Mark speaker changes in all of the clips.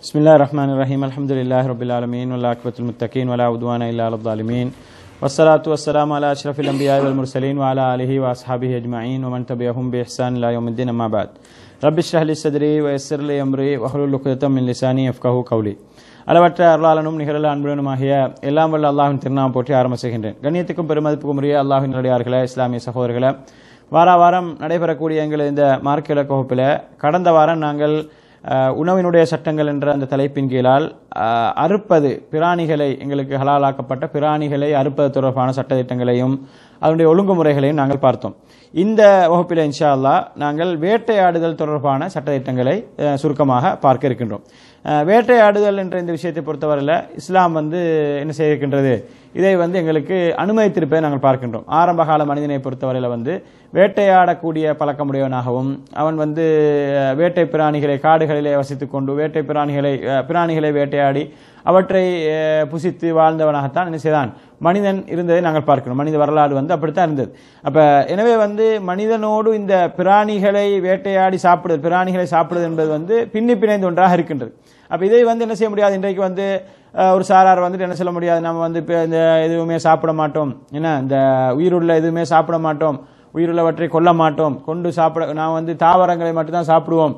Speaker 1: بسم الله الرحمن الرحيم الحمد لله رب العالمين والعاقبة المتقين ولا عدوان إلا على الظالمين والصلاة والسلام على أشرف الأنبياء والمرسلين وعلى آله وأصحابه أجمعين ومن تبعهم بإحسان إلى يوم الدين أما بعد رب اشرح لي صدري ويسر لي أمري واحلل عقدة من لساني يفقهوا قولي அளவற்ற அருளாளனும் நிகழல அன்புடனுமாகிய எல்லாம் வல்ல அல்லாஹின் திருநாமம் போற்றி ஆரம்ப செய்கின்றேன் கண்ணியத்துக்கும் பெருமதிப்புக்கும் உரிய அல்லாஹின் நடிகார்களே இஸ்லாமிய சகோதரர்களே வார வாரம் நடைபெறக்கூடிய எங்கள் இந்த மார்க்க இலக்க வகுப்பில் கடந்த வாரம் நாங்கள் அஹ், உணவினுடைய சட்டங்கள் என்ற அந்த தலைப்பின் கீழால் அஹ், அறுப்பது பிராணிகளை எங்களுக்கு ஹலாலாக்கப்பட்ட பிராணிகளை அறுப்பது தொடர்பான சட்டத்திட்டங்களையும் அதனுடைய ஒழுங்குமுறைகளையும் நாங்கள் பார்த்தோம் இந்த வகுப்பில் இன்ஷா அல்லாஹ் நாங்கள் வேட்டையாடுதல் தொடர்பான சட்டத்திட்டங்களை அஹ், சுருக்கமாக பார்க்க இருக்கின்றோம் அஹ், வேட்டையாடுதல் என்ற இந்த விஷயத்தை பொறுத்தவரையில் இஸ்லாம் வந்து என்ன செய்திருக்கின்றது இதை வந்து எங்களுக்கு அனுமதித்திருப்பதை நாங்கள் பார்க்கின்றோம் ஆரம்ப கால மனிதனை பொறுத்தவரையில் வந்து வேட்டையாடக்கூடிய பழக்கமுடையவனாகவும் அவன் வந்து அஹ், வேட்டை பிராணிகளை காடுகளிலே வசித்துக் கொண்டு வேட்டை பிராணிகளை அஹ், பிராணிகளை வேட்டையாடி அவற்றை அஹ், புசித்து வாழ்ந்தவனாகத்தான் என்ன செய்தான் மனிதன் இருந்ததை நாங்கள் பார்க்கிறோம் மனித வரலாறு வந்து அப்படித்தான் இருந்தது அப்ப எனவே வந்து மனிதனோடு இந்த பிராணிகளை வேட்டையாடி சாப்பிடுவது பிராணிகளை சாப்பிடுவது என்பது வந்து பின்னி பிணைந்த ஒன்றாக இருக்கின்றது அப்ப இதை வந்து என்ன செய்ய முடியாது இன்றைக்கு வந்து அஹ், ஒரு சாரார் வந்துட்டு என்ன சொல்ல முடியாது நம்ம வந்து இப்ப இந்த எதுவுமே சாப்பிட மாட்டோம் என்ன இந்த உயிருள்ள எதுவுமே சாப்பிட மாட்டோம் உயிருள்ளவற்றை கொல்ல மாட்டோம் கொண்டு சாப்பிட நான் வந்து தாவரங்களை மட்டும்தான் சாப்பிடுவோம்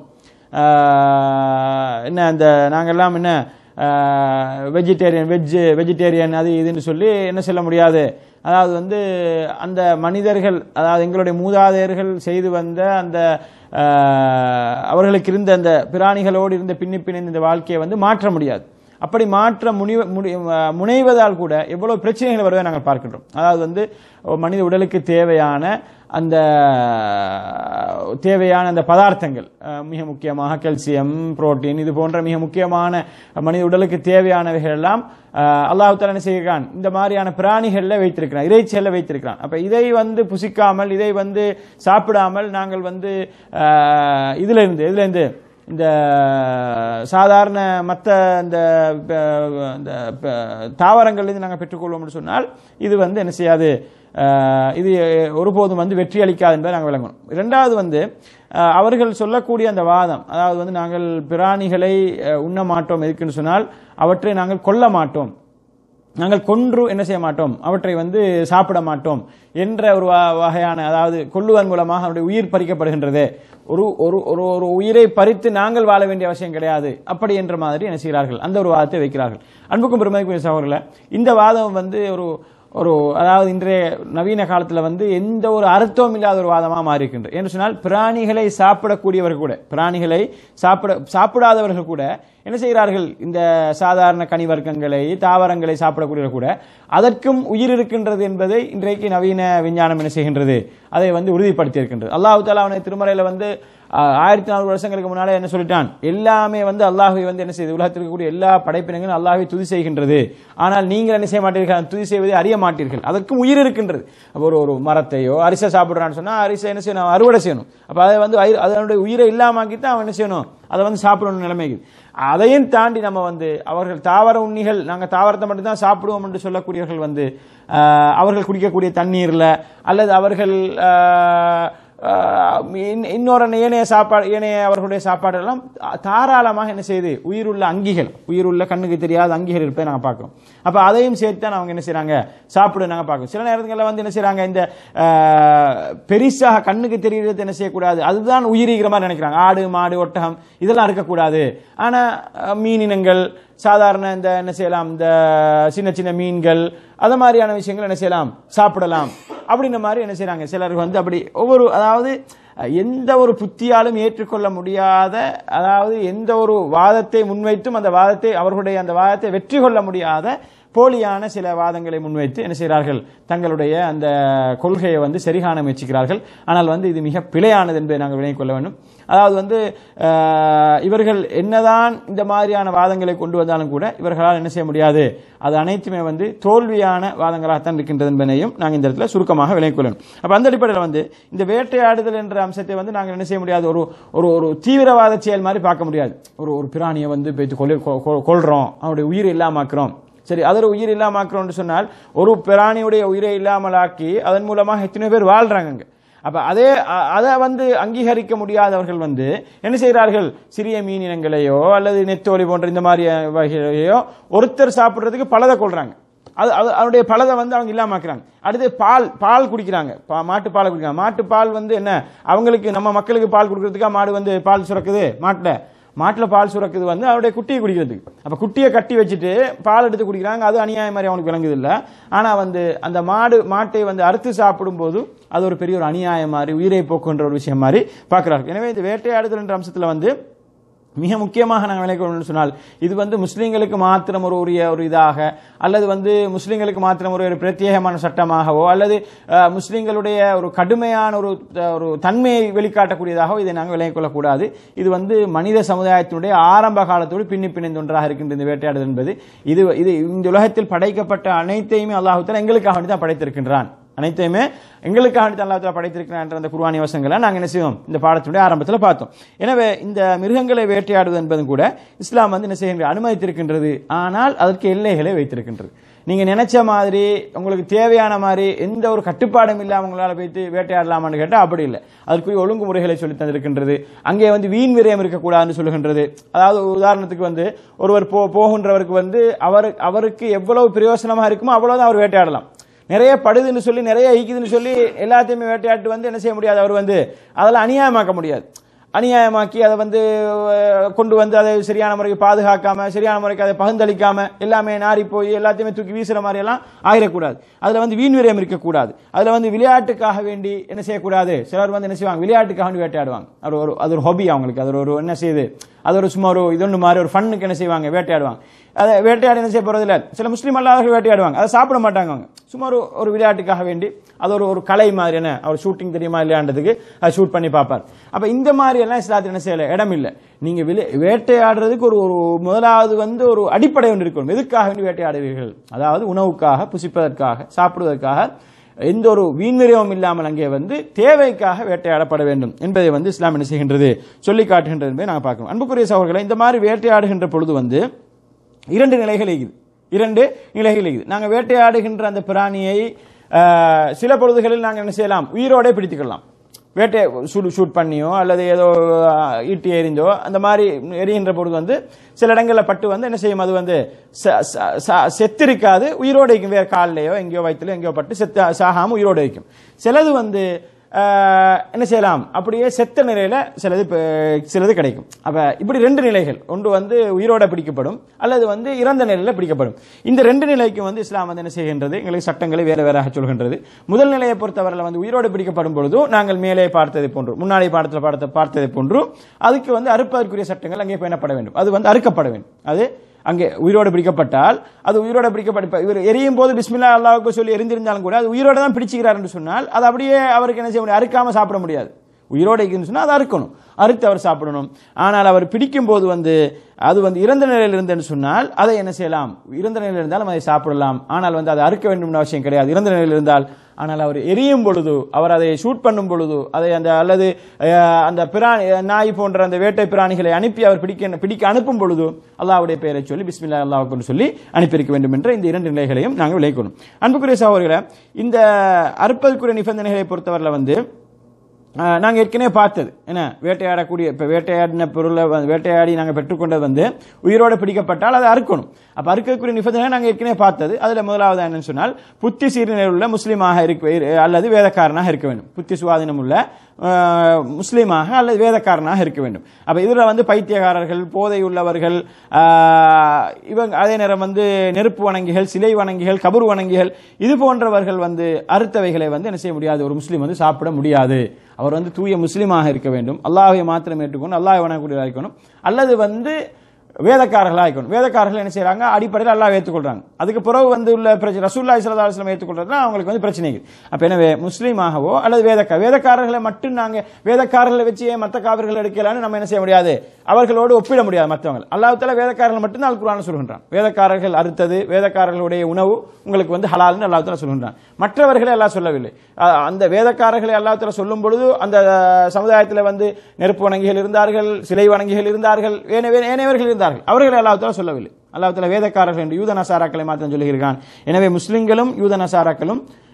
Speaker 1: ஆஹ், என்ன அந்த நாங்கெல்லாம் என்ன வெஜிடேரியன் வெஜ் வெஜிடேரியன் அது இதுன்னு சொல்லி என்ன சொல்ல முடியாது அதாவது வந்து அந்த மனிதர்கள் அதாவது எங்களுடைய மூதாதையர்கள் செய்து வந்த அந்த ஆஹ், அவர்களுக்கு இருந்த அந்த பிராணிகளோடு இருந்த பின்னி பிணைந்த இந்த வாழ்க்கையை வந்து மாற்ற முடியாது அப்படி மாற்ற முனிவ முடி- அஹ் முனைவதால் கூட எவ்வளவு பிரச்சனைகள் வருவதை நாங்கள் பார்க்கின்றோம் அதாவது வந்து மனித உடலுக்கு தேவையான அந்த தேவையான அந்த பதார்த்தங்கள் அஹ் மிக முக்கியமாக கால்சியம் புரோட்டீன் இது போன்ற மிக முக்கியமான மனித உடலுக்கு தேவையானவைகள் எல்லாம் அஹ் அல்லாஹ் தஆலா என்ன செய்கிறான் இந்த மாதிரியான பிராணிகள்ல வைத்திருக்கிறான் இறைச்சியல்ல வைத்திருக்கிறான் அப்ப இதை வந்து புசிக்காமல் இதை வந்து சாப்பிடாமல் நாங்கள் வந்து அஹ் இதுல இருந்து இதுல இருந்து இந்த சாதாரண மற்ற இந்த ப- இந்த ப- தாவரங்கள்லேருந்து நாங்கள் பெற்றுக்கொள்வோம்னு சொன்னால் இது வந்து என்ன செய்யாது அஹ், இது ஒருபோதும் வந்து வெற்றி அளிக்காது என்பதை நாங்கள் விளங்கணும் இரண்டாவது வந்து அஹ், அவர்கள் சொல்லக்கூடிய அந்த வாதம் அதாவது வந்து நாங்கள் பிராணிகளை அஹ், உண்ண மாட்டோம் எதுக்குன்னு சொன்னால் அவற்றை நாங்கள் கொல்ல மாட்டோம் நாங்கள் கொன்று என்ன செய்ய மாட்டோம் அவற்றை வந்து சாப்பிட மாட்டோம் என்ற ஒரு வ- வகையான அதாவது கொல்லுவதன் மூலமாக அவருடைய உயிர் பறிக்கப்படுகின்றது ஒரு ஒரு ஒரு ஒரு உயிரை பறித்து நாங்கள் வாழ வேண்டிய அவசியம் கிடையாது அப்படி என்ற மாதிரி என்ன செய்கிறார்கள் அந்த ஒரு வாதத்தை வைக்கிறார்கள் அன்புக்கும் பெருமதிக்குரிய சகோதரர்களே இந்த வாதம் வந்து ஒரு ஒரு அதாவது இன்றைய நவீன காலத்தில் வந்து எந்த ஒரு அர்த்தமும் இல்லாத ஒரு வாதமாக மாறி இருக்கின்றது என்று சொன்னால் பிராணிகளை சாப்பிடக்கூடியவர்கள் கூட பிராணிகளை சாப்பிட சாப்பிடாதவர்கள் கூட என்ன செய்கிறார்கள் இந்த சாதாரண கனிவர்க்கங்களை தாவரங்களை சாப்பிடக்கூடியவர்கள் கூட அதற்கும் உயிர் இருக்கின்றது என்பதை இன்றைக்கு நவீன விஞ்ஞானம் என்ன செய்கின்றது அதை வந்து உறுதிப்படுத்தி இருக்கின்றது அல்லாஹு தாலா அவனை திருமறையில வந்து ஆஹ், ஆயிரத்தி நானூறு வருஷங்களுக்கு முன்னாலே என்ன சொல்லிட்டான் எல்லாமே வந்து அல்லாஹுவை வந்து என்ன செய்யுது உலகத்தில் இருக்கக்கூடிய எல்லா படைப்பினங்களும் அல்லாஹுவை துதி செய்கின்றது ஆனால் நீங்கள் என்ன செய்ய மாட்டீர்கள் அந்த துதி செய்வதை அறிய மாட்டீர்கள் அதற்கும் உயிர் இருக்கின்றது அப்ப ஒரு ஒரு மரத்தையோ அரிசை சாப்பிடுறான்னு சொன்னா அரிசை என்ன செய்யணும் அறுவடை செய்யணும் அப்ப அதை வந்து அயி- அதனுடைய உயிரை இல்லாமாக்கி தான் அவன் என்ன செய்யணும் அதை வந்து சாப்பிடணும் நிலைமைக்கு அதையும் தாண்டி நம்ம வந்து அவர்கள் தாவர உண்ணிகள் நாங்க தாவரத்தை மட்டும் தான் சாப்பிடுவோம் என்று சொல்லக்கூடியவர்கள் வந்து ஆஹ், அவர்கள் குடிக்கக்கூடிய தண்ணீர்ல அல்லது அவர்கள் ஆஹ், ஆஹ், இன்- இன்னொரு ஏனைய சாப்பாடு ஏனைய அவர்களுடைய சாப்பாடு எல்லாம் தாராளமாக என்ன செய்யுது உயிருள்ள அங்கிகள் உயிருள்ள கண்ணுக்கு தெரியாத அங்கிகள் இருப்பதை நாங்கள் பார்க்கிறோம் அப்ப அதையும் சேர்த்து தான் அவங்க என்ன செய்றாங்க சாப்பிட நாங்கள் பார்க்கிறோம் சில நேரங்களில் வந்து என்ன செய்றாங்க இந்த ஆஹ், பெரிசாக கண்ணுக்கு தெரிகிறது என்ன செய்யக்கூடாது அதுதான் உயிரிகிற மாதிரி நினைக்கிறாங்க ஆடு மாடு ஒட்டகம் இதெல்லாம் இருக்கக்கூடாது ஆனா அஹ், மீனினங்கள் சாதாரண இந்த என்ன செய்யலாம் இந்த சின்ன சின்ன மீன்கள் அது மாதிரியான விஷயங்கள் என்ன செய்யலாம் சாப்பிடலாம் அப்படின்ற மாதிரி என்ன செய்றாங்க சிலர் வந்து அப்படி ஒவ்வொரு அதாவது அஹ், எந்த ஒரு புத்தியாலும் ஏற்றுக்கொள்ள முடியாத அதாவது எந்த ஒரு வாதத்தை முன்வைத்தும் அந்த வாதத்தை அவர்களுடைய அந்த வாதத்தை வெற்றி கொள்ள முடியாத போலியான சில வாதங்களை முன்வைத்து என்ன செய்கிறார்கள் தங்களுடைய அந்த கொள்கையை வந்து சரிகாண முயற்சிக்கிறார்கள் ஆனால் வந்து இது மிக பிழையானது என்பதை நாங்கள் விளங்கிக் கொள்ள வேண்டும் அதாவது வந்து அஹ், இவர்கள் என்னதான் இந்த மாதிரியான வாதங்களை கொண்டு வந்தாலும் கூட இவர்களால் என்ன செய்ய முடியாது அது அனைத்துமே வந்து தோல்வியான வாதங்களாகத்தான் இருக்கின்றது என்பதையும் நாங்கள் இந்த இடத்துல சுருக்கமாக விளங்கிக் கொள்ளணும் அப்ப அந்த அடிப்படையில் வந்து இந்த வேட்டையாடுதல் என்ற அம்சத்தை வந்து நாங்கள் என்ன செய்ய முடியாது ஒரு ஒரு ஒரு தீவிரவாத செயல் மாதிரி பார்க்க முடியாது ஒரு ஒரு பிராணியை வந்து போய்த்து கொலை கொ- கொ- கொல்றோம் அவனுடைய உயிர் இல்லாமாக்குறோம் சரி அதோட உயிர் இல்லாமாக்குறோம்னு சொன்னால் ஒரு பிராணியுடைய உயிரை இல்லாமலாக்கி அதன் மூலமாக எத்தனை பேர் வாழ்றாங்க அங்க. அப்ப அதே அ- அதை வந்து அங்கீகரிக்க முடியாதவர்கள் வந்து என்ன செய்கிறார்கள் சிறிய மீன் இனங்களையோ அல்லது நெத்தோலி போன்ற இந்த மாதிரி வகைகளையோ ஒருத்தர் சாப்பிடுறதுக்கு பலதை கொள்றாங்க அது அது அதனுடைய பலதை வந்து அவங்க இல்லாமக்கிறாங்க அடுத்து பால் பால் குடிக்கிறாங்க பா- மாட்டு பால் குடிக்கிறாங்க மாட்டு பால் வந்து என்ன அவங்களுக்கு நம்ம மக்களுக்கு பால் கொடுக்கறதுக்காக மாடு வந்து பால் சுரக்குது மாட்டுல மாட்டுல பால் சுரக்குது வந்து அவருடைய குட்டியை குடிக்கிறதுக்கு அப்ப குட்டியை கட்டி வச்சுட்டு பால் எடுத்து குடிக்கிறாங்க அது அநியாயம் மாதிரி அவனுக்கு விளங்குது இல்ல ஆனா வந்து அந்த மாடு மாட்டை வந்து அறுத்து சாப்பிடும் போது அது ஒரு பெரிய ஒரு அநியாயம் மாதிரி உயிரை போக்குன்ற ஒரு விஷயம் மாதிரி பார்க்கிறார்கள் எனவே இந்த வேட்டையாடுதல் என்ற அம்சத்துல வந்து மிக முக்கியமாக நாங்கள் விளைக்கணும்னு சொன்னால் இது வந்து முஸ்லீம்களுக்கு மாத்திரம் ஒரு உரிய ஒரு இதாக அல்லது வந்து முஸ்லீம்களுக்கு மாத்திரம் ஒரு ஒரு பிரத்யேகமான சட்டமாகவோ அல்லது அஹ், முஸ்லீம்களுடைய ஒரு கடுமையான ஒரு அஹ், ஒரு தன்மையை வெளிக்காட்டக்கூடியதாகவோ இதை நாங்கள் விளங்கிக் கொள்ளக்கூடாது இது வந்து மனித சமுதாயத்தினுடைய ஆரம்ப காலத்தோடு பின்னி பிணைந்த ஒன்றாக இருக்கின்ற இந்த வேட்டையாடுதல் என்பது இது இது இந்த உலகத்தில் படைக்கப்பட்ட அனைத்தையுமே அல்லாஹுத்தாலா எங்களுக்காக வேண்டி தான் படைத்திருக்கின்றான் அனைத்தையுமே எங்களுக்காக வேண்டி தான் அல்லாஹ் தாலா படைத்திருக்கிறான் என்ற அந்த குர்ஆனி வசங்களை நாங்கள் என்ன செய்வோம் இந்த பாடத்தினுடைய ஆரம்பத்தில் பார்த்தோம் எனவே இந்த மிருகங்களை வேட்டையாடுவது என்பதும் கூட இஸ்லாம் வந்து என்ன செய்கின்ற அனுமதித்திருக்கின்றது ஆனால் அதற்கு எல்லைகளை வைத்திருக்கின்றது நீங்க நினைச்ச மாதிரி உங்களுக்கு தேவையான மாதிரி எந்த ஒரு கட்டுப்பாடும் இல்லாம உங்களால போயிட்டு வேட்டையாடலாமான்னு கேட்டா அப்படி இல்லை அதற்குரிய ஒழுங்குமுறைகளை சொல்லி தந்திருக்கின்றது அங்கே வந்து வீண் விரயம் இருக்கக்கூடாதுன்னு சொல்லுகின்றது அதாவது உதாரணத்துக்கு வந்து ஒருவர் போ போகின்றவருக்கு வந்து அவர் அவருக்கு எவ்வளவு பிரயோசனமா இருக்குமோ அவ்வளவுதான் அவர் வேட்டையாடலாம் நிறைய படுதுன்னு சொல்லி நிறைய ஈக்குதுன்னு சொல்லி எல்லாத்தையுமே வேட்டையாட்டு வந்து என்ன செய்ய முடியாது அவர் வந்து அதெல்லாம் அநியாயமாக்க முடியாது அநியாயமாக்கி அதை வந்து அஹ், கொண்டு வந்து அதை சரியான முறைக்கு பாதுகாக்காம சரியான முறைக்கு அதை பகிர்ந்தளிக்காம எல்லாமே நாரி போய் எல்லாத்தையுமே தூக்கி வீசுற மாதிரி எல்லாம் ஆகிடக்கூடாது அதுல வந்து வீண் விரயம் இருக்கக்கூடாது அதுல வந்து விளையாட்டுக்காக வேண்டி என்ன செய்யக்கூடாது சிலர் வந்து என்ன செய்வாங்க விளையாட்டுக்காக வேண்டி வேட்டையாடுவாங்க அது ஒரு அது ஒரு ஹாபி அவங்களுக்கு அது ஒரு என்ன செய்யுது அது ஒரு சும்மா ஒரு இதொன்று மாதிரி ஒரு ஃபன்னுக்கு என்ன செய்வாங்க வேட்டையாடுவாங்க அதை வேட்டையாடி என்ன செய்ய போறது இல்ல சில முஸ்லீம் அல்லாதவர்கள் வேட்டையாடுவாங்க அதை சாப்பிட மாட்டாங்க அவங்க சும்மா ஒரு ஒரு விளையாட்டுக்காக வேண்டி அது ஒரு ஒரு கலை மாதிரி என்ன அவர் ஷூட்டிங் தெரியுமா இல்லையான்றதுக்கு அதை ஷூட் பண்ணி பார்ப்பார் அப்ப இந்த மாதிரி எல்லாம் இஸ்லாத்தில் என்ன செய்யல இடம் இல்லை நீங்க விளை- வேட்டையாடுறதுக்கு ஒரு ஒரு முதலாவது வந்து ஒரு அடிப்படை ஒன்று இருக்கணும் எதுக்காக வேண்டி வேட்டையாடுவீர்கள் அதாவது உணவுக்காக புசிப்பதற்காக சாப்பிடுவதற்காக எந்த ஒரு வீண்விரயமும் இல்லாமல் அங்கே வந்து தேவைக்காக வேட்டையாடப்பட வேண்டும் என்பதை வந்து இஸ்லாம் என்ன செய்கின்றது சொல்லி காட்டுகின்றது என்பதை நாங்கள் பார்க்கணும் அன்புக்குரிய சகோதரர்களை இந்த மாதிரி வேட்டையாடுகின்ற பொழுது வந்து இரண்டு நிலைகள் இருக்குது இரண்டு நிலைகள் இருக்குது நாங்கள் வேட்டையாடுகின்ற அந்த பிராணியை ஆஹ், சில பொழுதுகளில் நாங்கள் என்ன செய்யலாம் உயிரோடே பிடித்துக்கலாம் வேட்டை ஷூட் ஷூட் பண்ணியோ அல்லது ஏதோ ஆஹ், ஈட்டி எறிந்தோ அந்த மாதிரி எரிகின்ற பொழுது வந்து சில இடங்களில் பட்டு வந்து என்ன செய்யும் அது வந்து ச- ச- ச- செத்திருக்காது உயிரோடு வைக்கும் வேறு கால்லையோ எங்கேயோ வயிற்றுல எங்கேயோ பட்டு செத்த சாகாம உயிரோடு வைக்கும் சிலது வந்து ஆஹ், என்ன செய்யலாம் அப்படியே செத்த நிலையில சிலது இப்ப, சிலது கிடைக்கும் அப்ப இப்படி ரெண்டு நிலைகள் ஒன்று வந்து உயிரோட பிடிக்கப்படும் அல்லது வந்து இறந்த நிலையில பிடிக்கப்படும் இந்த ரெண்டு நிலைக்கும் வந்து இஸ்லாம் வந்து என்ன செய்கின்றது எங்களுக்கு சட்டங்களை வேற வேறாக சொல்கின்றது முதல் நிலையை பொறுத்தவரையில் வந்து உயிரோடு பிடிக்கப்படும் பொழுதும் நாங்கள் மேலே பார்த்ததை போன்று முன்னாடி பாடத்தில் பார்த்த பார்த்ததை போன்றும் அதுக்கு வந்து அறுப்பதற்குரிய சட்டங்கள் அங்கே பயணப்பட வேண்டும் அது வந்து அறுக்கப்பட வேண்டும் அது அங்கே உயிரோடு பிடிக்கப்பட்டால் அது உயிரோட பிடிக்கப்பட்ட இவர் எரியும் போது பிஸ்மில்லா அல்லாவுக்கு சொல்லி எரிந்திருந்தாலும் கூட அது உயிரோட தான் பிடிச்சுக்கிறார் என்று சொன்னால் அது அப்படியே அவருக்கு என்ன செய்ய முடியும் அறுக்காம சாப்பிட முடியாது உயிரோட இருக்குன்னு சொன்னா அதை அறுக்கணும் அறுத்து அவர் சாப்பிடணும் ஆனால் அவர் பிடிக்கும் போது வந்து அது வந்து இறந்த நிலையில் இருந்தேன்னு சொன்னால் அதை என்ன செய்யலாம் இறந்த நிலையில் இருந்தாலும் அதை சாப்பிடலாம் ஆனால் வந்து அதை அறுக்க வேண்டும் அவசியம் கிடையாது இறந்த நிலையில் இருந்தால் ஆனால் அவர் எரியும் பொழுது அவர் அதை ஷூட் பண்ணும் பொழுது அதை அந்த அல்லது அஹ், அந்த பிராணி நாய் போன்ற அந்த வேட்டை பிராணிகளை அனுப்பி அவர் பிடிக்க பிடிக்க அனுப்பும் பொழுது அல்லாஹ்வுடைய பெயரை சொல்லி பிஸ்மில்லா அல்லாஹ் சொல்லி அனுப்பியிருக்க வேண்டும் என்ற இந்த இரண்டு நிலைகளையும் நாங்கள் விளைக்கணும் அன்புக்குரிய சகோதரர்களை இந்த அறுப்பதற்குரிய நிபந்தனைகளை பொறுத்தவரையில் வந்து ஆஹ், நாங்க ஏற்கனவே பார்த்தது என்ன வேட்டையாடக்கூடிய இப்ப வேட்டையாடின பொருளை வந்து- வேட்டையாடி நாங்க பெற்றுக்கொண்டது வந்து உயிரோட பிடிக்கப்பட்டால் அதை அறுக்கணும் அப்ப அறுக்கக்கூடிய நிபந்தனை நாங்க ஏற்கனவே பார்த்தது அதுல முதலாவது என்னன்னு சொன்னால் புத்தி சீர்நிலையில் உள்ள முஸ்லீமாக இருக்க இரு- அல்லது வேதக்காரனாக இருக்க வேண்டும் புத்தி சுவாதீனம் உள்ள ஆஹ், முஸ்லீமாக அல்லது வேதக்காரனாக இருக்க வேண்டும் அப்ப இதுல வந்து பைத்தியக்காரர்கள் போதை உள்ளவர்கள் ஆஹ், இவங்க அதே நேரம் வந்து நெருப்பு வணங்கிகள் சிலை வணங்கிகள் கபர் வணங்கிகள் இது போன்றவர்கள் வந்து அறுத்தவைகளை வந்து என்ன செய்ய முடியாது ஒரு முஸ்லீம் வந்து சாப்பிட முடியாது அவர் வந்து தூய முஸ்லீமாக இருக்க வேண்டும் அல்லாஹ்வை மாத்திரம் ஏற்றுக்கணும் அல்லாஹ் வணங்கக்கூடியதாக இருக்கணும் அல்லது வந்து வேதக்காரர்களாக இருக்கணும் வேதக்காரர்கள் என்ன செய்றாங்க அடிப்படையில் அல்லாஹ் ஏற்றுக்கொள்றாங்க அதுக்கு பிறகு வந்து உள்ள பிரச்சனை ரசூல்லா இஸ்லா அலுவலம் ஏற்றுக்கொள்றதுனா அவங்களுக்கு வந்து பிரச்சனைகள் அப்ப எனவே முஸ்லீமாகவோ அல்லது வேதக்கா வேதக்காரர்களை மட்டும் நாங்க வேதக்காரர்களை வச்சு ஏன் மற்ற காவிர்கள் எடுக்கலான்னு நம்ம என்ன செய்ய முடியாது அவர்களோடு ஒப்பிட முடியாது மற்றவங்க அல்லாஹ் தஆலா வேதக்காரர்கள் மட்டும் தான் குரான் சொல்கின்றான் வேதக்காரர்கள் அறுத்தது வேதக்காரர்களுடைய உணவு உங்களுக்கு வந்து ஹலால்னு அல்லாஹ் தஆலா சொல்கின்றான் மற்றவர்களை அல்லாஹ் சொல்லவில்லை அஹ் அந்த வேதக்காரர்களை அல்லாஹ் தஆலா சொல்லும் பொழுது அந்த சமுதாயத்தில் வந்து நெருப்பு வணங்கிகள் இருந்தார்கள் சிலை வணங்கிகள் இருந்தார்கள் ஏனைய- ஏனையவர்கள் இருந்தார்கள் அவர்களை அல்லாஹ் தஆலா சொல்லவில்லை அல்லாஹ் தஆலா வேதக்காரர்கள் என்று யூத நசாராக்களை மாத்திரம் சொல்லுகிறான் எனவே முஸ்லிம்களும் யூத நசாராக்களும்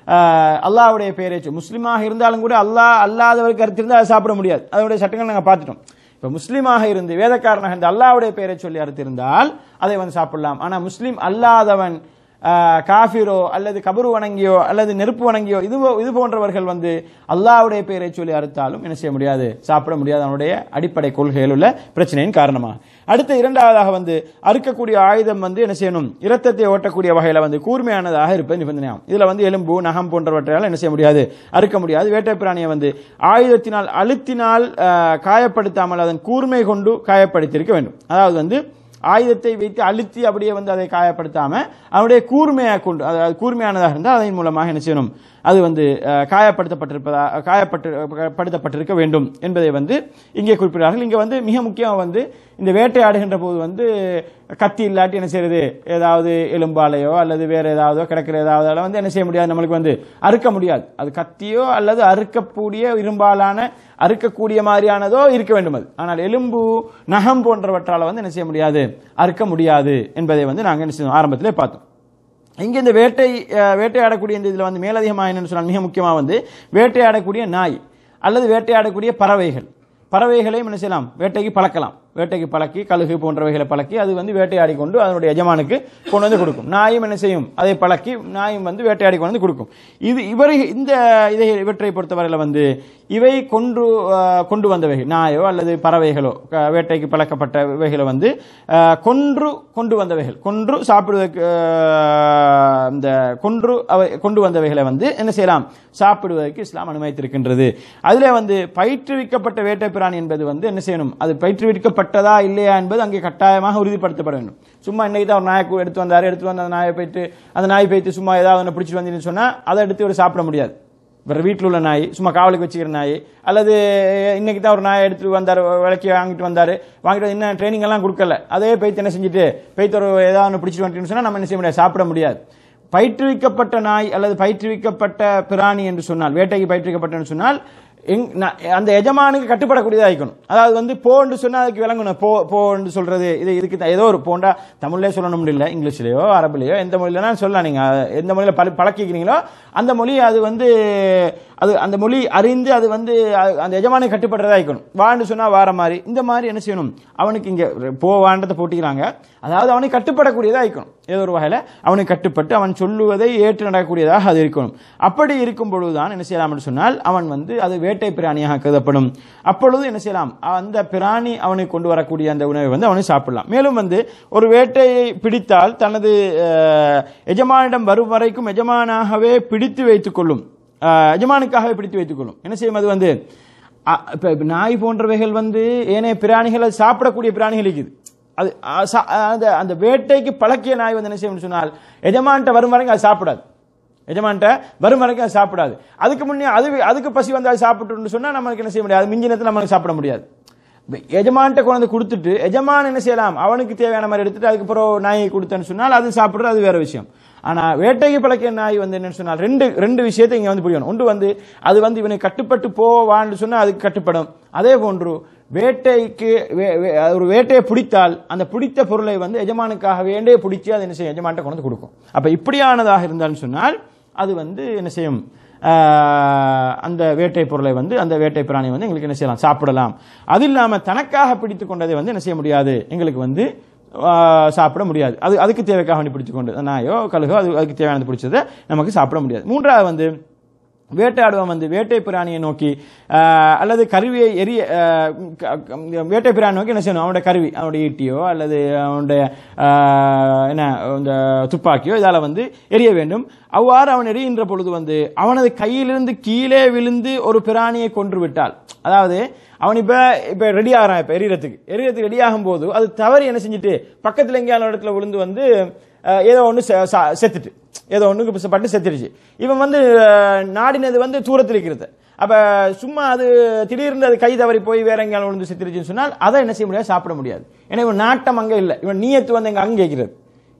Speaker 1: ஆஹ், அல்லாஹ்வுடைய பெயரை சொல்லி முஸ்லீமாக இருந்தாலும் கூட அல்லாஹ் அல்லாதவருக்கு கருத்து இருந்தால் அதை சாப்பிட முடியாது அதனுடைய சட்டங்கள் நாங்கள் பார்த்துட்டோம் இப்போ முஸ்லீமாக இருந்து வேதக்காரனாக இருந்து அல்லாஹ்வுடைய பெயரை சொல்லி அறுத்திருந்தால் அதை வந்து சாப்பிடலாம் ஆனால் முஸ்லீம் அல்லாதவன் ஆஹ், காஃபிரோ அல்லது கபரு வணங்கியோ அல்லது நெருப்பு வணங்கியோ இது போ- இது போன்றவர்கள் வந்து அல்லாஹ்வுடைய பெயரை சொல்லி அறுத்தாலும் என்ன செய்ய முடியாது சாப்பிட முடியாது அவனுடைய அடிப்படை கொள்கையில் உள்ள பிரச்சனையின் காரணமாக அடுத்த இரண்டாவதாக வந்து அறுக்கக்கூடிய ஆயுதம் வந்து என்ன செய்யணும் இரத்தத்தை ஓட்டக்கூடிய வகையில் வந்து கூர்மையானதாக இருப்பது நிபந்தனையாகும் இதுல வந்து எலும்பு நகம் போன்றவற்றால் என்ன செய்ய முடியாது அறுக்க முடியாது வேட்டை பிராணியை வந்து ஆயுதத்தினால் அழுத்தினால் ஆஹ், காயப்படுத்தாமல் அதன் கூர்மை கொண்டு காயப்படுத்தியிருக்க வேண்டும் அதாவது வந்து ஆயுதத்தை வைத்து அழுத்தி அப்படியே வந்து அதை காயப்படுத்தாம அவனுடைய கூர்மையாக கொண்டு அதாவது கூர்மையானதாக இருந்தால் அதன் மூலமாக என்ன செய்யணும் அது வந்து அஹ், காயப்படுத்தப்பட்டிருப்பதா காயப்பட்டு படுத்தப்பட்டிருக்க வேண்டும் என்பதை வந்து இங்கே குறிப்பிடுறார்கள் இங்கே வந்து மிக முக்கியம் வந்து இந்த வேட்டையாடுகின்ற போது வந்து கத்தி இல்லாட்டி என்ன செய்யறது ஏதாவது எலும்பாலையோ அல்லது வேற ஏதாவதோ கிடக்கிற ஏதாவது வந்து என்ன செய்ய முடியாது நம்மளுக்கு வந்து அறுக்க முடியாது அது கத்தியோ அல்லது அறுக்கக்கூடிய இரும்பாலான அறுக்கக்கூடிய மாதிரியானதோ இருக்க வேண்டும் அது ஆனால் எலும்பு நகம் போன்றவற்றால் வந்து என்ன செய்ய முடியாது அறுக்க முடியாது என்பதை வந்து நாங்கள் என்ன செய்யணும் ஆரம்பத்திலே பார்த்தோம் இங்கே இந்த வேட்டை அஹ், வேட்டையாடக்கூடிய இந்த இதில் வந்து மேலதிகமாக என்னன்னு சொன்னால் மிக முக்கியமாக வந்து வேட்டையாடக்கூடிய நாய் அல்லது வேட்டையாடக்கூடிய பறவைகள் பறவைகளையும் என்ன செய்யலாம் வேட்டைக்கு பழக்கலாம் வேட்டைக்கு பழக்கி கழுகு போன்றவைகளை பழக்கி அது வந்து வேட்டையாடி கொண்டு அதனுடைய எஜமானுக்கு கொண்டு வந்து கொடுக்கும் நாயும் என்ன செய்யும் அதை பழக்கி நாயும் வந்து வேட்டையாடி கொண்டு வந்து கொடுக்கும் இது இவரை இந்த இதை இவற்றை பொறுத்தவரையில் வந்து இவை கொன்று அஹ், கொண்டு வந்தவைகள் நாயோ அல்லது பறவைகளோ க- வேட்டைக்கு பழக்கப்பட்ட இவைகளை வந்து அஹ், கொன்று கொண்டு வந்தவைகள் கொன்று சாப்பிடுவதற்கு அஹ், இந்த கொன்று அவை கொண்டு வந்தவைகளை வந்து என்ன செய்யலாம் சாப்பிடுவதற்கு இஸ்லாம் அனுமதித்திருக்கின்றது அதிலே வந்து பயிற்றுவிக்கப்பட்ட வேட்டை பிராணி என்பது வந்து என்ன செய்யணும் அது பயிற்றுவிக்கப்பட்டதா இல்லையா என்பது அங்கே கட்டாயமாக உறுதிப்படுத்தப்பட வேண்டும் சும்மா இன்னைக்கு தான் ஒரு நாயை கு- எடுத்து வந்தாரு எடுத்து வந்து அந்த நாயை போயிட்டு அந்த நாய் போயிட்டு சும்மா ஏதாவது ஒன்று பிடிச்சிட்டு வந்தீங்கன்னு சொன்னா அதை எடுத்து ஒரு சாப்பிட முடியாது வேற வீட்டில் உள்ள நாய் சும்மா காவலுக்கு வச்சுக்கிற நாய் அல்லது இன்னைக்கு தான் ஒரு நாயை எடுத்துட்டு வந்தார் விலைக்கு வாங்கிட்டு வந்தார் வாங்கிட்டு வந்து இன்னும் ட்ரைனிங் எல்லாம் கொடுக்கல அதே போய்த்து என்ன செஞ்சுட்டு போய்த்து ஒரு ஏதாவது ஒன்று பிடிச்சிட்டு வந்துட்டுன்னு சொன்னா நம்ம என்ன செய்ய முடியாது சாப்பிட முடியாது பயிற்றுவிக்கப்பட்ட நாய் அல்லது பயிற்றுவிக்கப்பட்ட பிராணி என்று சொன்னால் வேட்டைக்கு பயிற்றுவிக்கப்பட்டன்னு சொன்னால் எங்- ந- அந்த எஜமானுக்கு கட்டுப்படக்கூடியதாக இருக்கணும் அதாவது வந்து போன்னு சொன்னா அதுக்கு விளங்கணும் போ போன்னு சொல்றது இது இதுக்கு த- ஏதோ ஒரு போண்டா தமிழ்லயே சொல்லணும் இல்லை இங்கிலீஷ்லயோ அரபுலயோ எந்த மொழியிலனா சொல்லலாம் நீங்க அஹ், எந்த மொழியில பழ பழக்கிக்கிறீங்களோ அந்த மொழி அது வந்து அது அந்த மொழி அறிந்து அது வந்து அ- அந்த எஜமானுக்கு கட்டுப்படுறதா இருக்கணும் வான்னு சொன்னா வார மாதிரி இந்த மாதிரி என்ன செய்யணும் அவனுக்கு இங்க போ வாண்டத்தை போட்டிக்கிறாங்க அதாவது அவனுக்கு கட்டுப்படக்கூடியதா இருக்கணும் ஏதோ ஒரு வகையில அவனுக்கு கட்டுப்பட்டு அவன் சொல்லுவதை ஏற்று நடக்கக்கூடியதாக அது இருக்கணும் அப்படி இருக்கும் பொழுதுதான் என்ன செய்யலாம் என்று சொன்னால் அவன் வந்து அது வேட்டை பிராணியாக கருதப்படும் அப்பொழுது என்ன செய்யலாம் அந்த பிராணி அவனுக்கு கொண்டு வரக்கூடிய அந்த உணவை வந்து அவனை சாப்பிடலாம் மேலும் வந்து ஒரு வேட்டையை பிடித்தால் தனது அஹ், எஜமானிடம் வரும் வரைக்கும் எஜமானாகவே பிடித்து வைத்துக் கொள்ளும் அஹ், எஜமானுக்காகவே பிடித்து வைத்துக் கொள்ளும் என்ன செய்யும் அது வந்து அ- இப்ப இப்ப நாய் போன்றவைகள் வந்து ஏனைய பிராணிகள் அது சாப்பிடக்கூடிய பிராணிகள் இருக்குது அது அ, சா- அந்த அந்த வேட்டைக்கு பழக்கிய நாய் வந்து என்ன செய்யும்னு சொன்னால் எஜமான்ட்ட வரும் வரைக்கும் அது சாப்பிடாது எஜமான்ட்ட வரும் வரைக்கும் அது சாப்பிடாது அதுக்கு முன்னே அது அதுக்கு பசி வந்து அது சாப்பிட்டுன்னு சொன்னா நமக்கு என்ன செய்ய முடியாது மிஞ்சினத்தை நமக்கு சாப்பிட முடியாது இப்ப எஜமான்ட்ட கொண்டு வந்து கொடுத்துட்டு எஜமான் என்ன செய்யலாம் அவனுக்கு தேவையான மாதிரி எடுத்துட்டு அதுக்கப்புறம் நாயை கொடுத்தேன்னு சொன்னால் அது சாப்பிடுறது அது வேற விஷயம் ஆனா வேட்டைக்கு பழக்கிய நாய் வந்து என்னன்னு சொன்னால் ரெண்டு ரெண்டு விஷயத்தை இங்க வந்து புரியணும் ஒன்று வந்து அது வந்து இவனுக்கு கட்டுப்பட்டு போவான்னு சொன்னா அதுக்கு கட்டுப்படும் அதே போன்று வேட்டைக்கு வே- வே- ஒரு வேட்டையை பிடித்தால் அந்த பிடித்த பொருளை வந்து எஜமானுக்காக வேண்டே பிடிச்சி அது என்ன செய்யும் எஜமான்ட்ட கொண்டு வந்து கொடுக்கும் அப்ப இப்படியானதாக இருந்தாலும் சொன்னால் அது வந்து என்ன செய்யும் ஆஹ், அந்த வேட்டை பொருளை வந்து அந்த வேட்டை பிராணி வந்து எங்களுக்கு என்ன செய்யலாம் சாப்பிடலாம் அது இல்லாம தனக்காக பிடித்து கொண்டதை வந்து என்ன செய்ய முடியாது எங்களுக்கு வந்து ஆஹ், சாப்பிட முடியாது அது அதுக்கு தேவைக்காக வேண்டி பிடிச்சு கொண்டு நாயோ கழுகோ அது அதுக்கு தேவையானது பிடிச்சதை நமக்கு சாப்பிட முடியாது மூன்றாவது வந்து வேட்டையாடுவன் வந்து வேட்டை பிராணியை நோக்கி ஆஹ், அல்லது கருவியை எரிய ஆஹ், க- க- வேட்டை பிராணி நோக்கி என்ன செய்யணும் அவனுடைய கருவி அவனுடைய ஈட்டியோ அல்லது அவனுடைய ஆஹ், என்ன இந்த துப்பாக்கியோ இதால வந்து எரிய வேண்டும் அவ்வாறு அவன் எரிகின்ற பொழுது வந்து அவனது கையிலிருந்து கீழே விழுந்து ஒரு பிராணியை கொன்று விட்டால் அதாவது அவன் இப்ப இப்ப ரெடி ஆகிறான் இப்ப எரியறதுக்கு எரியறதுக்கு ரெடி ஆகும் போது அது தவறி என்ன செஞ்சுட்டு பக்கத்துல எங்கேயான இடத்துல விழுந்து வந்து அஹ், ஏதோ ஒன்று செத்துட்டு ஏதோ ஒன்றுக்கு பட்டு செத்துடுச்சு இவன் வந்து அஹ், நாடினது வந்து தூரத்தில் இருக்கிறது அப்ப சும்மா அது திடீர்னு அது கை தவறி போய் வேற எங்கேயாலும் விழுந்து செத்துருச்சுன்னு சொன்னால் அதை என்ன செய்ய முடியாது சாப்பிட முடியாது ஏன்னா இவன் நாட்டம் அங்க இல்லை இவன் நீயத்து வந்து எங்க அங்க கேட்கிறது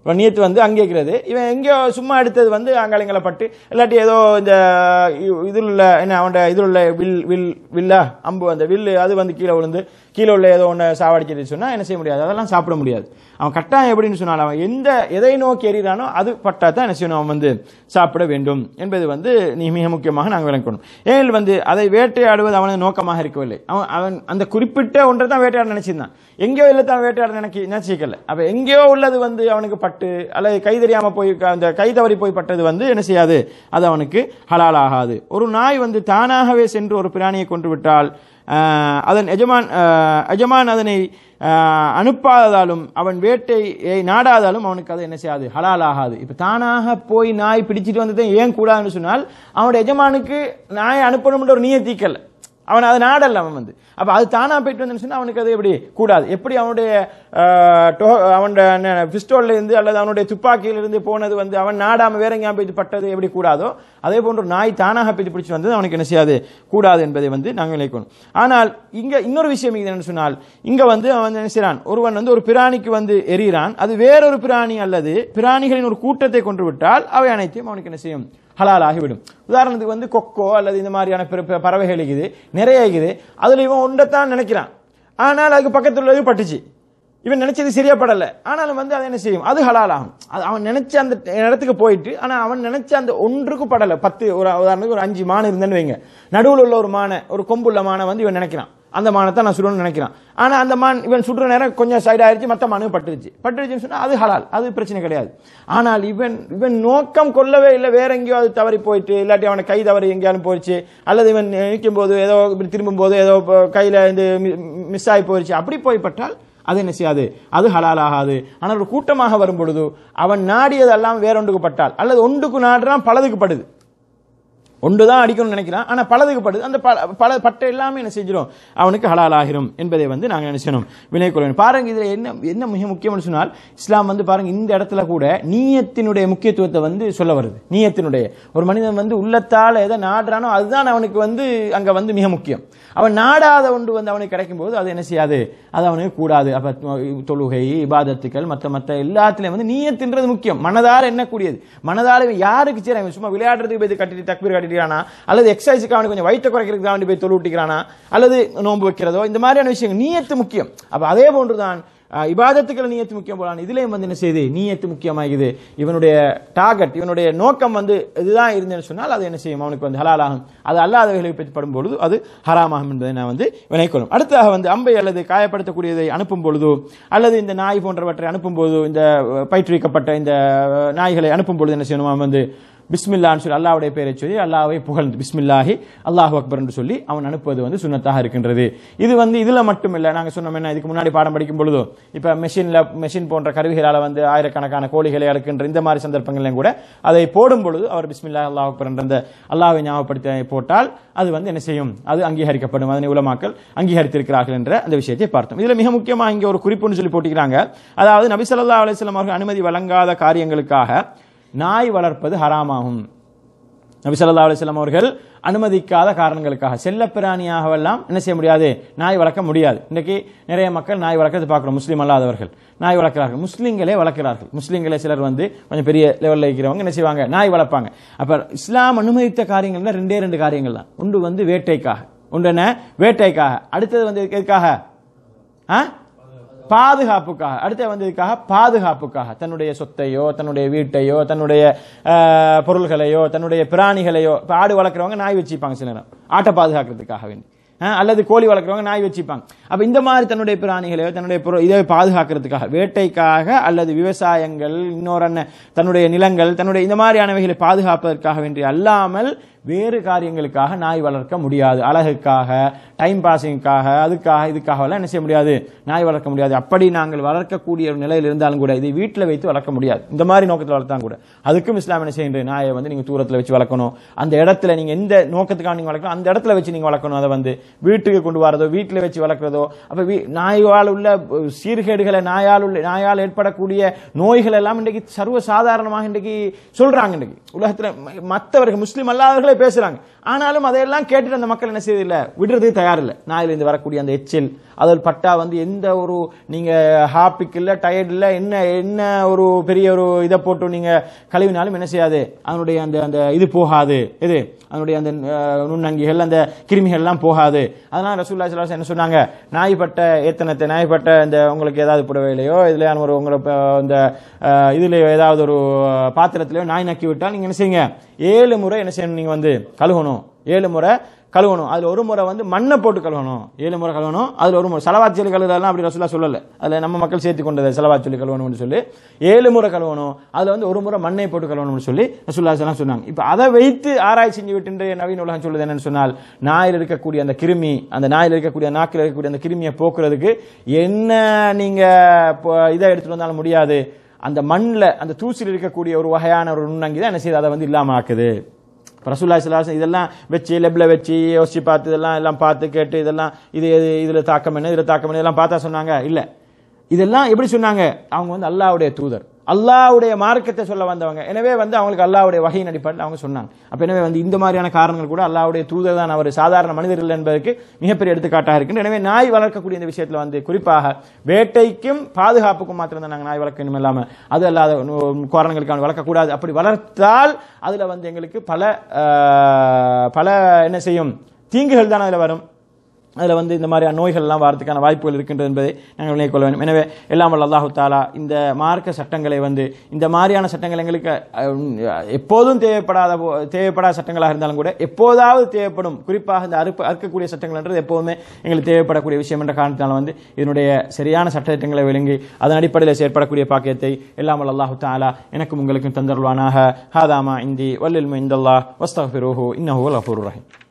Speaker 1: இப்போ நியத்து வந்து அங்கேக்கிறது இவன் எங்கேயோ சும்மா எடுத்தது வந்து அங்காளிங்களை பட்டு இல்லாட்டி ஏதோ இந்த இ- இதில் உள்ள என்ன அவன் இதில் உள்ள வில் வில் வில்லா அம்பு அந்த வில்லு அது வந்து கீழே விழுந்து கீழே உள்ள ஏதோ ஒன்று சாவடிக்கிறது சொன்னா என்ன செய்ய முடியாது அதெல்லாம் சாப்பிட முடியாது அவன் கட்டாயம் எப்படின்னு சொன்னால் அவன் எந்த எதை நோக்கி எறிகிறானோ அது பட்டா தான் என்ன செய்யணும் அவன் வந்து சாப்பிட வேண்டும் என்பது வந்து நீ மிக முக்கியமாக நாங்கள் விளங்கணும் ஏனில் வந்து அதை வேட்டையாடுவது அவனது நோக்கமாக இருக்கவில்லை அவன் அவன் அந்த குறிப்பிட்ட ஒன்றை தான் வேட்டையாட நினைச்சிருந்தான் எங்கேயோ இல்லை தான் வேட்டையாட நினைக்க நினைச்சிக்கல அப்ப எங்கேயோ உள்ளது வந்து அவனுக்கு பட்டு அல்லது கை தெரியாம போய் அந்த கை தவறி போய் பட்டது வந்து என்ன செய்யாது அது அவனுக்கு ஹலால் ஆகாது ஒரு நாய் வந்து தானாகவே சென்று ஒரு பிராணியை கொன்று விட்டால் ஆஹ், அதன் எஜமான் ஆஹ், எஜமான் அதனை ஆஹ், அனுப்பாததாலும் அவன் வேட்டையை நாடாதாலும் அவனுக்கு அது என்ன செய்யாது ஹலால் ஆகாது இப்ப தானாக போய் நாய் பிடிச்சிட்டு வந்ததை ஏன் கூடாதுன்னு சொன்னால் அவனுடைய எஜமானுக்கு நாயை அனுப்பணும்ன்ற ஒரு நீய தீக்கல அவன் அதை நாடல்ல அவன் வந்து அப்ப அது தானா போயிட்டு வந்து சொன்னா அவனுக்கு அது எப்படி கூடாது எப்படி அவனுடைய ஆஹ், டோ- அவனுடைய பிஸ்டோல்ல இருந்து அல்லது அவனுடைய துப்பாக்கியில இருந்து போனது வந்து அவன் நாடாம வேற எங்கேயா போயிட்டு பட்டது எப்படி கூடாதோ அதே போன்று ஒரு நாய் தானாக போயிட்டு பிடிச்சு வந்தது அவனுக்கு என்ன செய்யாது கூடாது என்பதை வந்து நாங்கள் நினைக்கணும் ஆனால் இங்க இன்னொரு விஷயம் இது என்னன்னு சொன்னால் இங்க வந்து அவன் என்ன செய்றான் ஒருவன் வந்து ஒரு பிராணிக்கு வந்து எறிகிறான் அது வேறொரு பிராணி அல்லது பிராணிகளின் ஒரு கூட்டத்தை கொன்று விட்டால் அவை அனைத்தையும் அவனுக்கு என்ன செய்யும் ஹலால் ஆகிவிடும் உதாரணத்துக்கு வந்து கொக்கோ அல்லது இந்த மாதிரியான பிற- பிற பறவைகள் இருக்குது நிறைய இருக்குது அதுல இவன் ஒன்றைத்தான் நினைக்கிறான் ஆனால் அதுக்கு பக்கத்தில் உள்ளது பட்டுச்சு இவன் நினைச்சது சரியா படல ஆனாலும் வந்து அதை என்ன செய்யும் அது ஹலால் ஆகும் அது அவன் நினைச்ச அந்த இடத்துக்கு போயிட்டு ஆனா அவன் நினைச்ச அந்த ஒன்றுக்கு படல பத்து ஒரு உதாரணத்துக்கு ஒரு அஞ்சு மான் இருந்தேன்னு வைங்க நடுவில் உள்ள ஒரு மானை ஒரு கொம்புள்ள மானை வந்து இவன் நினைக்கிறான் அந்த மானத்தை நான் சுடணும்னு நினைக்கிறான் ஆனா அந்த மான் இவன் சுடுற நேரம் கொஞ்சம் சைடு ஆயிருச்சு மத்த மானு பட்டுருச்சு பட்டுருச்சுன்னு சொன்னா அது ஹலால் அது பிரச்சனை கிடையாது ஆனால் இவன் இவன் நோக்கம் கொள்ளவே இல்லை வேற எங்கேயோ அது தவறி போயிட்டு இல்லாட்டி அவனை கை தவறி எங்கேயாலும் போயிடுச்சு அல்லது இவன் நிற்கும் போது ஏதோ இப்படி திரும்பும் போது ஏதோ இப்போ கையில இந்த மிஸ் ஆகி போயிடுச்சு அப்படி போய்பட்டால் அது என்ன செய்யாது அது ஹலால் ஆகாது ஆனால் ஒரு கூட்டமாக வரும் பொழுது அவன் நாடியதெல்லாம் வேற ஒன்றுக்கு பட்டால் அல்லது ஒன்றுக்கு நாடுறான் பலதுக்கு படுது ஒன்று தான் அடிக்கணும்னு நினைக்கிறான் ஆனா பலதுக்கு படுது அந்த பல பல பட்டை எல்லாமே என்ன செஞ்சிடும் அவனுக்கு ஹலால் ஆகிரும் என்பதை வந்து நாங்கள் நினைச்சணும் வினை கொள்ளணும் பாருங்க இதுல என்ன என்ன மிக முக்கியம்னு சொன்னால் இஸ்லாம் வந்து பாருங்க இந்த இடத்துல கூட நீயத்தினுடைய முக்கியத்துவத்தை வந்து சொல்ல வருது நீயத்தினுடைய ஒரு மனிதன் வந்து உள்ளத்தால எதை நாடுறானோ அதுதான் அவனுக்கு வந்து அங்க வந்து மிக முக்கியம் அவன் நாடாத ஒன்று வந்து அவனுக்கு கிடைக்கும் போது அது என்ன செய்யாது அது அவனுக்கு கூடாது அப்ப தொழுகை இபாதத்துக்கள் மத்த மத்த எல்லாத்துலயும் வந்து நீயத்தின்றது முக்கியம் மனதார எண்ணக்கூடியது மனதார இவன் யாருக்கு சரி அவன் சும்மா விளையாடுறதுக்கு போய் கட்டிட்டு தக்பீர் கட்டிக்கிறானா அல்லது எக்ஸசைஸுக்கு அவனுக்கு கொஞ்சம் வயிற்று குறைக்கிறதுக்கு அவனுக்கு போய் தொழு விட்டிக்கிறானா அல்லது நோன்பு வைக்கிறதோ இந்த மாதிரியான விஷயங்கள் நீயத்து முக்கியம் அப்ப அதே போன்றுதான் அஹ், இபாதத்துக்கள் நீயத்து முக்கியம் போலான் இதுலயும் வந்து என்ன செய்யுது நீயத்து முக்கியமாகுது இவனுடைய டார்கெட் இவனுடைய நோக்கம் வந்து இதுதான் இருந்தேன்னு சொன்னால் அது என்ன செய்யும் அவனுக்கு வந்து ஹலாலாகும் அது அல்லாதவைகளை பற்றி படும் பொழுது அது ஹராமாகும் என்பதை நான் வந்து வினைக்கொள்ளும் அடுத்ததாக வந்து அம்பை அல்லது காயப்படுத்தக்கூடியதை அனுப்பும் பொழுதோ அல்லது இந்த நாய் போன்றவற்றை அனுப்பும் போதோ இந்த அஹ், பயிற்றுவிக்கப்பட்ட இந்த அஹ், நாய்களை அனுப்பும் பொழுது என்ன செய்யணும் அவன் வந்து பிஸ்மில்லான்னு சொல்லி அல்லாவுடைய பெயரை சொல்லி அல்லாவை புகழ்ந்து பிஸ்மில்லாஹி அல்லாஹ் அக்பர் என்று சொல்லி அவன் அனுப்புவது வந்து சுன்னத்தாக இருக்கின்றது இது வந்து இதுல மட்டும் இல்ல நாங்க சொன்னோம் என்ன இதுக்கு முன்னாடி பாடம் படிக்கும் பொழுதோ இப்ப மெஷின்ல மெஷின் போன்ற கருவிகளால வந்து ஆயிரக்கணக்கான கோழிகளை அறுக்கின்ற இந்த மாதிரி சந்தர்ப்பங்களையும் கூட அதை போடும் பொழுது அவர் பிஸ்மில்லா அல்லாஹ் அக்பர் என்ற அந்த அல்லாஹ்வை ஞாபகப்படுத்தி போட்டால் அது வந்து என்ன செய்யும் அது அங்கீகரிக்கப்படும் அதனை உலமாக்கள் அங்கீகரித்திருக்கிறார்கள் என்ற அந்த விஷயத்தை பார்த்தோம் இதுல மிக முக்கியமா இங்க ஒரு குறிப்புன்னு சொல்லி போட்டிக்கிறாங்க அதாவது நபி ஸல்லல்லாஹு அலைஹி வஸல்லம் அவர்கள் அனுமதி வழங்காத காரியங்களுக்காக நாய் வளர்ப்பது ஹராமாகும் நபி ஸல்லல்லாஹு அலைஹி வஸல்லம் அவர்கள் அனுமதிக்காத காரணங்களுக்காக செல்லப்பிராணியாகவெல்லாம் என்ன செய்ய முடியாது நாய் வளர்க்க முடியாது இன்னைக்கு நிறைய மக்கள் நாய் வளர்க்கறது பார்க்குறோம் முஸ்லீம் அல்லாதவர்கள் நாய் வளர்க்கிறார்கள் முஸ்லீம்களே வளர்க்கிறார்கள் முஸ்லீம்களே சிலர் வந்து கொஞ்சம் பெரிய லெவலில் இருக்கிறவங்க என்ன செய்வாங்க நாய் வளர்ப்பாங்க அப்ப இஸ்லாம் அனுமதித்த காரியங்கள்ல ரெண்டே ரெண்டு காரியங்கள் தான் ஒன்று வந்து வேட்டைக்காக ஒன்று என்ன வேட்டைக்காக அடுத்தது வந்து எதுக்காக ஆ பாதுகாப்புக்காக அடுத்து வந்து இதுக்காக பாதுகாப்புக்காக தன்னுடைய சொத்தையோ தன்னுடைய வீட்டையோ தன்னுடைய அஹ், பொருள்களையோ தன்னுடைய பிராணிகளையோ இப்ப ஆடு வளர்க்குறவங்க நாய் வச்சுப்பாங்க சில நேரம் ஆட்டை பாதுகாக்கிறதுக்காக வேண்டி அஹ், அல்லது கோழி வளர்க்குறவங்க நாய் வச்சுப்பாங்க அப்ப இந்த மாதிரி தன்னுடைய பிராணிகளையோ தன்னுடைய பொருள் இதை பாதுகாக்கிறதுக்காக வேட்டைக்காக அல்லது விவசாயங்கள் இன்னொரு என்ன தன்னுடைய நிலங்கள் தன்னுடைய இந்த மாதிரியானவைகளை பாதுகாப்பதற்காக வேண்டி அல்லாமல் வேறு காரியங்களுக்காக நாய் வளர்க்க முடியாது அழகுக்காக டைம் பாசிங்காக அதுக்காக இதுக்காக எல்லாம் என்ன செய்ய முடியாது நாய் வளர்க்க முடியாது அப்படி நாங்கள் வளர்க்கக்கூடிய ஒரு நிலையில் இருந்தாலும் கூட இதை வீட்டில் வைத்து வளர்க்க முடியாது இந்த மாதிரி நோக்கத்தில் வளர்த்தா கூட அதுக்கும் இஸ்லாம் என்ன செய்யுது நாயை வந்து நீங்க தூரத்தில் வச்சு வளர்க்கணும் அந்த இடத்துல நீங்க எந்த நோக்கத்துக்காக நீங்க வளர்க்கணும் அந்த இடத்துல வச்சு நீங்க வளர்க்கணும் அதை வந்து வீட்டுக்கு கொண்டு வரதோ வீட்டில் வச்சு வளர்க்குறதோ அப்ப வீ- நாயால் உள்ள அஹ், சீர்கேடுகளை நாயால் உள்ள நாயால் ஏற்படக்கூடிய நோய்கள் எல்லாம் இன்றைக்கு சர்வ சாதாரணமாக இன்றைக்கு சொல்றாங்க இன்றைக்கு உலகத்துல ம- மத்தவர்கள் முஸ்லீம் அல்லாதவர்களே பேசுறாங்க ஆனாலும் அதையெல்லாம் கேட்டுட்டு அந்த மக்கள் என்ன செய்யறதில்ல விடுறதுக்கு தயார் இல்லை நாயிலிருந்து வரக்கூடிய அந்த எச்சில் அதில் பட்டா வந்து எந்த ஒரு நீங்க ஹாப்பிக் இல்ல டயர்ட் இல்ல என்ன என்ன ஒரு பெரிய ஒரு இதை போட்டு நீங்க கழுவினாலும் என்ன செய்யாது அதனுடைய அந்த அந்த இது போகாது இது அதனுடைய அந்த அஹ், நுண்ணங்கிகள் அந்த கிருமிகள் எல்லாம் போகாது அதனால ரசூல்லா ஸல்லல்லாஹு அலைஹி வஸல்லம் என்ன சொன்னாங்க நாய்ப்பட்ட ஏத்தனத்தை நாய்ப்பட்ட இந்த உங்களுக்கு ஏதாவது புடவையிலையோ இதுல ஒரு உங்களை இப்ப இந்த அஹ், இதுல ஏதாவது ஒரு பாத்திரத்திலயோ நாய் நக்கி விட்டால் நீங்க என்ன செய்யுங்க ஏழு முறை என்ன செய்யணும் நீங்க வந்து கழுவணும் ஏழு முறை கழுவணும் அதுல ஒரு முறை வந்து மண்ணை போட்டு கழுவணும் ஏழு முறை கழுவணும் அதுல ஒரு முறை செலவாத் சொல்லி கழுவுறதெல்லாம் அப்படி ரசூலா சொல்லல அதுல நம்ம மக்கள் சேர்த்து கொண்டது செலவாத் சொல்லி கழுவணும்னு சொல்லி ஏழு முறை கழுவணும் அதுல வந்து ஒரு முறை மண்ணை போட்டு கழுவணும்னு சொல்லி ரசூல்லா எல்லாம் சொன்னாங்க இப்ப அதை வைத்து ஆராய்ச்சி செஞ்சு விட்டு இன்றைய நவீன உலகம் சொல்லுது என்னன்னு சொன்னால் நாயில் இருக்கக்கூடிய அந்த கிருமி அந்த நாயில் இருக்கக்கூடிய நாக்கில் இருக்கக்கூடிய அந்த கிருமியை போக்குறதுக்கு என்ன நீங்க இப்போ இதை எடுத்துட்டு வந்தாலும் முடியாது அந்த மண்ணில் அந்த தூசில் இருக்கக்கூடிய ஒரு வகையான ஒரு நுண்ணங்கி தான் என்ன செய்யுது அதை வந்து இல்லாம ஆக்குது இப்ப ரசூலுல்லாஹி ஸல்லல்லாஹு அலைஹி வஸல்லம் இதெல்லாம் வச்சு லெப்ல வச்சு யோசிச்சு பார்த்து இதெல்லாம் எல்லாம் பார்த்து கேட்டு இதெல்லாம் இது இது இதுல தாக்கம் என்ன இதுல தாக்கம் என்ன இதெல்லாம் பார்த்தா சொன்னாங்க இல்ல இதெல்லாம் எப்படி சொன்னாங்க அவங்க வந்து அல்லாஹ்வுடைய தூதர் அல்லாஹ்வுடைய மார்க்கத்தை சொல்ல வந்தவங்க எனவே வந்து அவங்களுக்கு அல்லாஹ்வுடைய வகையின் அடிப்படையில் அவங்க சொன்னாங்க அப்ப எனவே வந்து இந்த மாதிரியான காரணங்கள் கூட அல்லாஹ்வுடைய தூதர் தான் அவர் சாதாரண மனிதர் இல்லை என்பதற்கு மிகப்பெரிய எடுத்துக்காட்டாக இருக்கு எனவே நாய் வளர்க்கக்கூடிய இந்த விஷயத்துல வந்து குறிப்பாக வேட்டைக்கும் பாதுகாப்புக்கும் மாத்திரம் தான் நாங்கள் நாய் வளர்க்கணும் இல்லாம அது அல்லாத இன்னும் காரணங்களுக்காக வளர்க்கக்கூடாது அப்படி வளர்த்தால் அதுல வந்து எங்களுக்கு பல ஆஹ், பல என்ன செய்யும் தீங்குகள் தான் அதுல வரும் அதுல வந்து இந்த மாதிரி நோய்கள் எல்லாம் வரதுக்கான வாய்ப்புகள் இருக்கின்றது என்பதை நாங்கள் விளங்கிக் கொள்ள வேண்டும் எனவே எல்லாம் வல்ல அல்லாஹு தாலா இந்த மார்க்க சட்டங்களை வந்து இந்த மாதிரியான சட்டங்கள் எங்களுக்கு அஹ், எப்போதும் தேவைப்படாத போ- தேவைப்படாத சட்டங்களாக இருந்தாலும் கூட எப்போதாவது தேவைப்படும் குறிப்பாக இந்த அறுப்பு அறுக்கக்கூடிய சட்டங்கள்ன்றது எப்போதுமே எங்களுக்கு தேவைப்படக்கூடிய விஷயம் என்ற காரணத்தினால வந்து இதனுடைய சரியான சட்டத்திட்டங்களை விளங்கி அதன் அடிப்படையில் செயற்படக்கூடிய பாக்கியத்தை எல்லாம் வல்ல அல்லாஹு தாலா எனக்கும் உங்களுக்கும் தந்தருள்வானாக ஹாதாமா இந்தி வல்லில் இந்தல்லா வஸ்தஃபிருஹு இன்னஹு வல் கஃபூருர் ரஹீம்